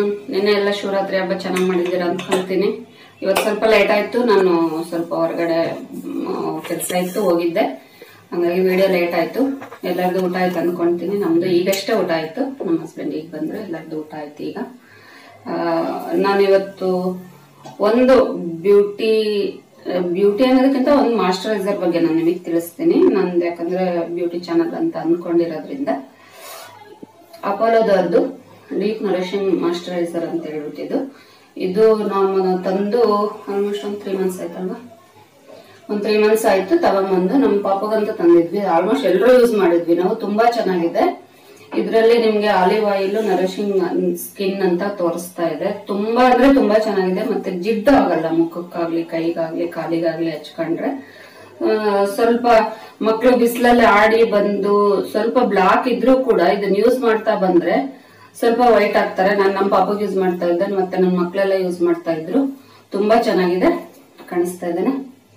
ನಿನ್ನೆ ಎಲ್ಲ ಶಿವರಾತ್ರಿ ಹಬ್ಬ ಚೆನ್ನಾಗಿ ಮಾಡಿದ್ದೀರಾ ಅನ್ಕೊಂತೀನಿ ಇವತ್ತು ಸ್ವಲ್ಪ ಲೇಟ್ ಆಯ್ತು ನಾನು ಸ್ವಲ್ಪ ಹೊರಗಡೆ ಕೆಲಸ ಇತ್ತು ಹೋಗಿದ್ದೆ ಹಂಗಾಗಿ ವಿಡಿಯೋ ಲೇಟ್ ಆಯ್ತು ಎಲ್ಲರದ್ದು ಊಟ ಆಯ್ತು ಅನ್ಕೊಂತೀನಿ ನಮ್ದು ಈಗಷ್ಟೇ ಊಟ ಆಯ್ತು ನಮ್ಮ ಹಸ್ಬೆಂಡ್ ಈಗ ಬಂದ್ರು ಎಲ್ಲರದ್ದು ಊಟ ಆಯ್ತು ಈಗ ಆ, ನಾನಿವತ್ತು ಒಂದು ಬ್ಯೂಟಿ ಬ್ಯೂಟಿ ಅನ್ನೋದಕ್ಕಿಂತ ಒಂದು ಮಾಸ್ಟರೈಸರ್ ಬಗ್ಗೆ ನಾನು ನಿಮಗೆ ತಿಳಿಸ್ತೀನಿ ನಂದು ಯಾಕಂದ್ರೆ ಬ್ಯೂಟಿ ಚಾನಲ್ ಅಂತ ಅನ್ಕೊಂಡಿರೋದ್ರಿಂದ ಅಪೋಲೋದವ್ರದ್ದು ಡೀಪ್ ನರಿಶಿಂಗ್ ಮಾಸ್ಟರೈಸರ್ ಅಂತ ಹೇಳ್ಬಿಟ್ಟಿದ್ದು ಇದು ನಾವು ತಂದು ಆಲ್ಮೋಸ್ಟ್ ಒಂದು ತ್ರೀ ಮಂತ್ಸ್ ಆಯ್ತಲ್ವಾ ಒಂದ್ ತ್ರೀ ಮಂತ್ಸ್ ಆಯ್ತು ತಗೊಂಬಂದು ನಮ್ಮ ಪಾಪಗಂತ ತಂದಿದ್ವಿ ಆಲ್ಮೋಸ್ಟ್ ಎಲ್ಲರೂ ಯೂಸ್ ಮಾಡಿದ್ವಿ ನಾವು ತುಂಬಾ ಚೆನ್ನಾಗಿದೆ ಇದರಲ್ಲಿ ನಿಮ್ಗೆ ಆಲಿವ್ ಆಯಿಲ್ ನರಿಶಿಂಗ್ ಸ್ಕಿನ್ ಅಂತ ತೋರಿಸ್ತಾ ಇದೆ ತುಂಬಾ ಅಂದ್ರೆ ತುಂಬಾ ಚೆನ್ನಾಗಿದೆ ಮತ್ತೆ ಜಿಡ್ಡು ಆಗಲ್ಲ ಮುಖಕ್ಕಾಗ್ಲಿ ಕೈಗಾಗ್ಲಿ ಕಾಲಿಗಾಗ್ಲಿ ಹಚ್ಕೊಂಡ್ರೆ ಆ, ಸ್ವಲ್ಪ ಮಕ್ಕಳು ಬಿಸಿಲಲ್ಲಿ ಆಡಿ ಬಂದು ಸ್ವಲ್ಪ ಬ್ಲಾಕ್ ಇದ್ರೂ ಕೂಡ ಇದನ್ನ ಯೂಸ್ ಮಾಡ್ತಾ ಬಂದ್ರೆ ಸ್ವಲ್ಪ ವೈಟ್ ಆಗ್ತಾರೆ ನಾನು ನಮ್ಮ ಪಾಪಗೆ ಯೂಸ್ ಮಾಡ್ತಾ ಇದ್ದೆ ಮತ್ತೆ ನನ್ನ ಮಕ್ಕಳೆಲ್ಲ ಯೂಸ್ ಮಾಡ್ತಾ ಇದ್ರು ತುಂಬಾ ಚೆನ್ನಾಗಿದೆ ಕಾಣಿಸ್ತಾ ಇದ್ದೇನೆ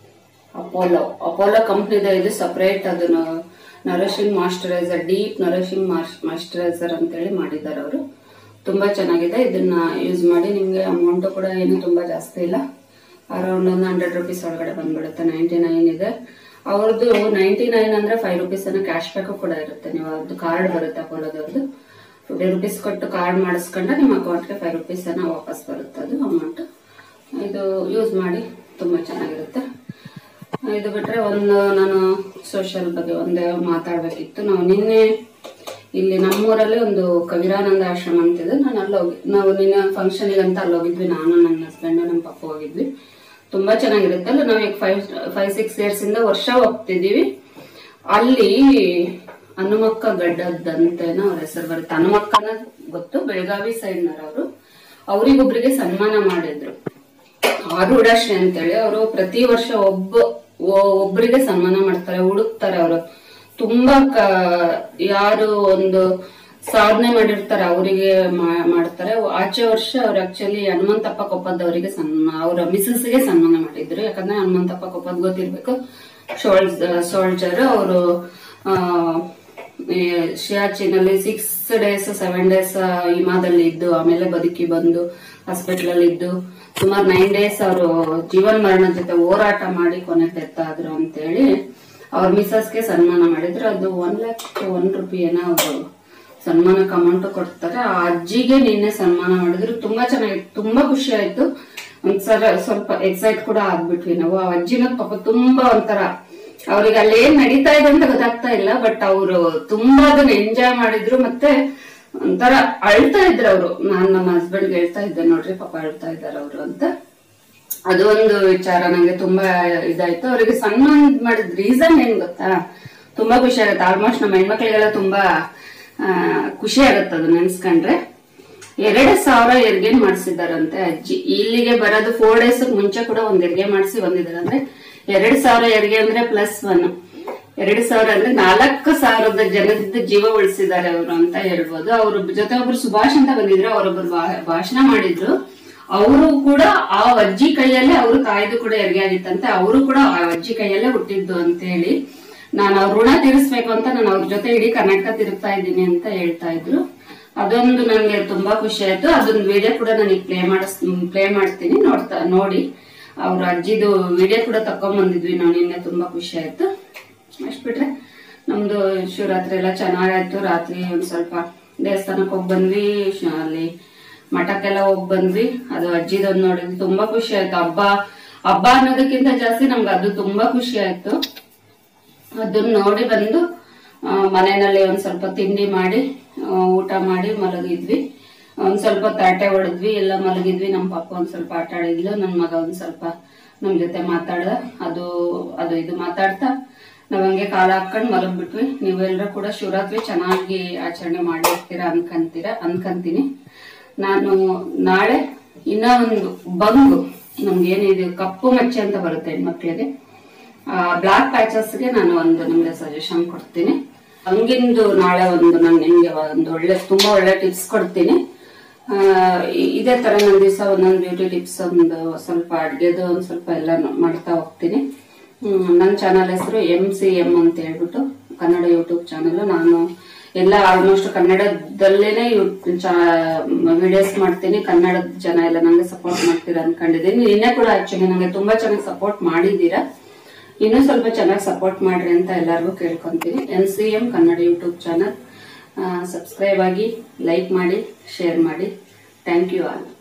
ಅಪೋಲೋ ಅಪೋಲೋ ಕಂಪ್ನಿದ ಇದು ಸಪರೇಟ್ ಅದನ್ನ nourishing moisturiser deep nourishing moisturiser ಅಂತೇಳಿ ಮಾಡಿದ್ದಾರೆ ಅವರು ತುಂಬಾ ಚೆನ್ನಾಗಿದೆ ಇದನ್ನ ಯೂಸ್ ಮಾಡಿ ನಿಮ್ಗೆ ಅಮೌಂಟ್ ಕೂಡ ಏನು ತುಂಬಾ ಜಾಸ್ತಿ ಇಲ್ಲ ಅರೌಂಡ್ ಒಂದು ಹಂಡ್ರೆಡ್ ರುಪೀಸ್ ಒಳಗಡೆ ಬಂದ್ಬಿಡುತ್ತೆ ನೈಂಟಿ ನೈನ್ ಇದೆ ಅವ್ರದ್ದು ನೈಂಟಿ ನೈನ್ ಅಂದ್ರೆ ಫೈವ್ ರುಪೀಸ್ ಅನ್ನ ಕ್ಯಾಶ್ ಬ್ಯಾಕ್ ಕೂಡ ಇರುತ್ತೆ ನೀವು ಅದು ಕಾರ್ಡ್ ಬರುತ್ತೆ ಅಪೋಲೋದವ್ರದ್ದು ಫಿಫ್ಟಿ ರುಪೀಸ್ ಕೊಟ್ಟು ಕಾರ್ಡ್ ಮಾಡಿಸ್ಕೊಂಡ್ರೆ ನಿಮ್ಮ ಅಕೌಂಟ್ಗೆ ಫೈವ್ ರುಪೀಸ್ ಅನ್ನ ವಾಪಸ್ ಬರುತ್ತೆ ಅದು ಅಮೌಂಟ್ ಇದು ಯೂಸ್ ಮಾಡಿ ತುಂಬಾ ಚೆನ್ನಾಗಿರುತ್ತೆ ಇದು ಬಿಟ್ರೆ ಒಂದು ನಾನು ಸೋಷಿಯಲ್ ಬಗ್ಗೆ ಒಂದೇ ಮಾತಾಡ್ಬೇಕಿತ್ತು ನಾವು ನಿನ್ನೆ ಇಲ್ಲಿ ನಮ್ಮೂರಲ್ಲಿ ಒಂದು ಕವಿರಾನಂದ ಆಶ್ರಮ ಅಂತಿದೆ ನಾನು ಅಲ್ಲಿ ಹೋಗಿ ನಾವು ನಿನ್ನೆ ಫಂಕ್ಷನ್ ಅಂತ ಅಲ್ಲಿ ಹೋಗಿದ್ವಿ ನಾನು ನನ್ನ ಹಸ್ಬೆಂಡ್ ನಮ್ಮ ಪಪ್ಪ ಹೋಗಿದ್ವಿ ತುಂಬಾ ಚೆನ್ನಾಗಿರುತ್ತೆ ಅಲ್ಲ ನಾವು ಈಗ ಫೈವ್ ಫೈವ್ ಸಿಕ್ಸ್ ಇಯರ್ಸ್ ಇಂದ ವರ್ಷ ಹೋಗ್ತಿದೀವಿ ಅಲ್ಲಿ ಹನುಮಕ್ಕ ಗಡ್ಡದಂತೇನೋ ಅವ್ರ ಹೆಸರು ಬರುತ್ತೆ ಹನುಮಕ್ಕನ ಗೊತ್ತು ಬೆಳಗಾವಿ ಸೈಡ್ನವರು ಅವರಿಗೊಬ್ರಿಗೆ ಸನ್ಮಾನ ಮಾಡಿದ್ರು ಆರೂಢಶ್ರೀ ಅಂತೇಳಿ ಅವರು ಪ್ರತಿ ವರ್ಷ ಒಬ್ಬ ಒ- ಒಬ್ರಿಗೆ ಸನ್ಮಾನ ಮಾಡ್ತಾರೆ ಹುಡುಕ್ತಾರೆ ಅವರು ತುಂಬಾ ಕ- ಯಾರು ಒಂದು ಸಾಧನೆ ಮಾಡಿರ್ತಾರೆ ಅವರಿಗೆ ಮಾಡ್ತಾರೆ ಆಚೆ ವರ್ಷ ಅವ್ರು ಆಕ್ಚುಲಿ ಹನುಮಂತಪ್ಪ ಕೊಪ್ಪದವರಿಗೆ ಸನ್ಮಾನ ಅವರ ಮಿಸಸ್ ಗೆ ಸನ್ಮಾನ ಮಾಡಿದ್ರು ಯಾಕಂದ್ರೆ ಹನುಮಂತಪ್ಪ ಕೊಪ್ಪದ್ ಗೊತ್ತಿರ್ಬೇಕು ಸೋಲ್ಜರ್ ಅವರು ಶಿಯಾಚಿನಲ್ಲಿ ಸಿಕ್ಸ್ ಡೇಸ್ ಸೆವೆನ್ ಡೇಸ್ ಹಿಮಾದಲ್ಲಿ ಇದ್ದು ಆಮೇಲೆ ಬದುಕಿ ಬಂದು ಹಾಸ್ಪಿಟಲ್ ಅಲ್ಲಿ ಇದ್ದು ಸುಮಾರು ನೈನ್ ಡೇಸ್ ಅವರು ಜೀವನ್ ಮರಣ ಜೊತೆ ಹೋರಾಟ ಮಾಡಿ ಕೊನೆ ಡೆತ್ ಆದ್ರು ಅಂತೇಳಿ ಅವ್ರ ಮಿಸಸ್ಗೆ ಸನ್ಮಾನ ಮಾಡಿದ್ರು ಅದು ಒನ್ ಲ್ಯಾಕ್ ಒನ್ ರುಪಿ ಏನೋ ಅವರು ಸನ್ಮಾನಕ್ಕೆ ಅಮೌಂಟ್ ಕೊಡ್ತಾರೆ ಆ ಅಜ್ಜಿಗೆ ನಿನ್ನೆ ಸನ್ಮಾನ ಮಾಡಿದ್ರು ತುಂಬಾ ಚೆನ್ನಾಗಿತ್ತು ತುಂಬಾ ಖುಷಿ ಆಯ್ತು ಒಂದ್ಸಲ ಸ್ವಲ್ಪ ಎಕ್ಸೈಟ್ ಕೂಡ ಆಗ್ಬಿಟ್ವಿ ನಾವು ಆ ಅಜ್ಜಿನ ಪಾಪ ತುಂಬಾ ಒಂಥರ ಅವ್ರಿಗೆ ಅಲ್ಲಿ ಏನ್ ನಡೀತಾ ಇದೆ ಅಂತ ಗೊತ್ತಾಗ್ತಾ ಇಲ್ಲ ಬಟ್ ಅವರು ತುಂಬಾ ಅದನ್ನ ಎಂಜಾಯ್ ಮಾಡಿದ್ರು ಮತ್ತೆ ಒಂಥರ ಅಳ್ತಾ ಇದ್ರು ಅವರು ನಾನ್ ನಮ್ಮ ಹಸ್ಬೆಂಡ್ ಹೇಳ್ತಾ ಇದ್ದೆ ನೋಡ್ರಿ ಪಾಪ ಅಳ್ತಾ ಇದ್ದಾರೆ ಅವರು ಅಂತ ಅದು ಒಂದು ವಿಚಾರ ನಂಗೆ ತುಂಬಾ ಇದಾಯ್ತು ಅವರಿಗೆ ಸನ್ಮಾನ ಮಾಡಿದ ರೀಸನ್ ಏನ್ ಗೊತ್ತಾ ತುಂಬಾ ಖುಷಿ ಆಗುತ್ತೆ ಆಲ್ಮೋಸ್ಟ್ ನಮ್ಮ ಹೆಣ್ಮಕ್ಳಿಗೆಲ್ಲ ತುಂಬಾ ಆ, ಖುಷಿ ಆಗತ್ತೆ ಅದು ನೆನ್ಸ್ಕೊಂಡ್ರೆ ಎರಡು ಸಾವಿರ ಹೆರಿಗೆ ಮಾಡಿಸಿದಾರಂತೆ ಅಜ್ಜಿ ಇಲ್ಲಿಗೆ ಬರೋದು ಫೋರ್ ಡೇಸ್ ಮುಂಚೆ ಕೂಡ ಒಂದ್ ಹೆರಿಗೆ ಮಾಡಿಸಿ ಬಂದಿದ್ದಾರೆ ಅಂದ್ರೆ ಎರಡ್ ಸಾವಿರ ಹೆರಿಗೆ ಅಂದ್ರೆ ಪ್ಲಸ್ ಒನ್ ಎರಡು ಸಾವಿರ ಅಂದ್ರೆ ನಾಲ್ಕು ಸಾವಿರದ ಜನದ ಜೀವ ಉಳಿಸಿದ್ದಾರೆ ಅವರು ಅಂತ ಹೇಳ್ಬೋದು ಅವ್ರ ಜೊತೆ ಒಬ್ರು ಸುಭಾಷ್ ಅಂತ ಬಂದಿದ್ರು ಅವರೊಬ್ರು ಭಾ- ಭಾಷಣ ಮಾಡಿದ್ರು ಅವರು ಕೂಡ ಆ ಅಜ್ಜಿ ಕೈಯಲ್ಲೇ ಅವರು ತಾಯ್ದು ಕೂಡ ಹೆರಿಗೆ ಆಗಿತ್ತಂತೆ ಅವರು ಕೂಡ ಆ ಅಜ್ಜಿ ಕೈಯಲ್ಲೇ ಹುಟ್ಟಿದ್ದು ಅಂತ ಹೇಳಿ ನಾನು ಅವ್ರ ಋಣ ತೀರಿಸ್ಬೇಕು ಅಂತ ನಾನು ಅವ್ರ ಜೊತೆ ಇಡೀ ಕರ್ನಾಟಕ ತಿರುಗ್ತಾ ಇದ್ದೀನಿ ಅಂತ ಹೇಳ್ತಾ ಇದ್ರು ಅದೊಂದು ನನಗೆ ತುಂಬಾ ಖುಷಿ ಆಯ್ತು ಅದೊಂದು ವಿಡಿಯೋ ಕೂಡ ನನಗೆ ಪ್ಲೇ ಮಾಡಿಸ್ ಪ್ಲೇ ಮಾಡ್ತೀನಿ ನೋಡ್ತಾ ನೋಡಿ ಅವ್ರ ಅಜ್ಜಿದು ವಿಡಿಯೋ ಕೂಡ ತಕೊಂಡ್ ಬಂದಿದ್ವಿ ನಾವು ನಿನ್ನೆ ತುಂಬಾ ಖುಷಿ ಆಯ್ತು ಅಷ್ಟ್ ಬಿಟ್ರೆ ನಮ್ದು ಶಿವರಾತ್ರಿ ಎಲ್ಲ ಚೆನ್ನಾಗಾಯ್ತು ರಾತ್ರಿ ಒಂದ್ ಸ್ವಲ್ಪ ದೇವಸ್ಥಾನಕ್ಕೆ ಹೋಗಿ ಬಂದ್ವಿ ಶ- ಅಲ್ಲಿ ಮಠಕ್ಕೆಲ್ಲ ಹೋಗಿ ಬಂದ್ವಿ ಅದು ಅಜ್ಜಿದೊಂದು ನೋಡಿದ್ವಿ ತುಂಬಾ ಖುಷಿ ಆಯ್ತು ಹಬ್ಬ ಹಬ್ಬ ಅನ್ನೋದಕ್ಕಿಂತ ಜಾಸ್ತಿ ನಮ್ಗೆ ಅದು ತುಂಬಾ ಖುಷಿ ಆಯ್ತು ಅದನ್ನ ನೋಡಿ ಬಂದು ಆ, ಮನೆಯಲ್ಲಿ ಒಂದ್ ಸ್ವಲ್ಪ ತಿಂಡಿ ಮಾಡಿ ಆ, ಊಟ ಮಾಡಿ ಮಲಗಿದ್ವಿ ಒಂದ್ ಸ್ವಲ್ಪ ತಾಟೆ ಹೊಡೆದ್ವಿ ಎಲ್ಲ ಮಲಗಿದ್ವಿ ನಮ್ಮ ಪಾಪ ಒಂದ್ ಸ್ವಲ್ಪ ಆಟ ಆಡಿದ್ಲು ನನ್ ಮಗ ಒಂದ್ ಸ್ವಲ್ಪ ನಮ್ ಜೊತೆ ಮಾತಾಡ್ದ ಅದು ಅದು ಇದು ಮಾತಾಡ್ತಾ ನಾವ್ ಹಂಗೆ ಕಾಲ ಹಾಕೊಂಡ್ ಮಲಗ್ಬಿಟ್ವಿ ನೀವೆಲ್ಲರೂ ಕೂಡ ಶಿವರಾತ್ರಿ ಚೆನ್ನಾಗಿ ಆಚರಣೆ ಮಾಡಿರ್ತೀರಾ ಅನ್ಕಂತೀರಾ ಅನ್ಕಂತೀನಿ ನಾನು ನಾಳೆ ಇನ್ನ ಒಂದು ಬಂಗು ನಮ್ಗೆ ಏನಿದೆ ಕಪ್ಪು ಮಚ್ಚೆ ಅಂತ ಬರುತ್ತೆ ಹೆಣ್ಮಕ್ಳಿಗೆ ಬ್ಲಾಕ್ ಪ್ಯಾಚಸ್ಗೆ ನಾನು ಒಂದು ನಿಮ್ಗೆ ಸಜೆಷನ್ ಕೊಡ್ತೀನಿ ಹಂಗಿಂದು ನಾಳೆ ಒಂದು ನಾನು ನಿಮ್ಗೆ ಒಂದು ಒಳ್ಳೆ ತುಂಬಾ ಒಳ್ಳೆ ಟಿಪ್ಸ್ ಕೊಡ್ತೀನಿ ಆ, ಇ- ಇದೇ ತರ ನನ್ನ ದಿವಸ ಒಂದೊಂದು ಬ್ಯೂಟಿ ಟಿಪ್ಸ್ ಒಂದು ಸ್ವಲ್ಪ ಅಡ್ಗೆದು ಒಂದ್ ಸ್ವಲ್ಪ ಎಲ್ಲ ಮಾಡ್ತಾ ಹೋಗ್ತೀನಿ ಹ್ಮ್, ನನ್ನ ಚಾನಲ್ ಹೆಸರು ಎಂ ಸಿ ಎಂ ಅಂತ ಹೇಳ್ಬಿಟ್ಟು ಕನ್ನಡ ಯೂಟ್ಯೂಬ್ ಚಾನಲ್ ನಾನು ಎಲ್ಲ ಆಲ್ಮೋಸ್ಟ್ ಕನ್ನಡದಲ್ಲೇನೆ ವಿಡಿಯೋಸ್ ಮಾಡ್ತೀನಿ ಕನ್ನಡದ ಜನ ಎಲ್ಲ ನಂಗೆ ಸಪೋರ್ಟ್ ಮಾಡ್ತೀರಾ ಅನ್ಕೊಂಡಿದ್ದೀನಿ ನಿನ್ನೆ ಕೂಡ ಆಕ್ಚುಲಿ ನಂಗೆ ತುಂಬಾ ಚೆನ್ನಾಗಿ ಸಪೋರ್ಟ್ ಮಾಡಿದ್ದೀರಾ ಇನ್ನೂ ಸ್ವಲ್ಪ ಚೆನ್ನಾಗಿ ಸಪೋರ್ಟ್ ಮಾಡ್ರಿ ಅಂತ ಎಲ್ಲರಿಗೂ ಕೇಳ್ಕೊಂತೀನಿ N C M Kannada YouTube channel subscribe ಆಗಿ ಲೈಕ್ ಮಾಡಿ ಶೇರ್ ಮಾಡಿ ಥ್ಯಾಂಕ್ ಯು ಆಲ್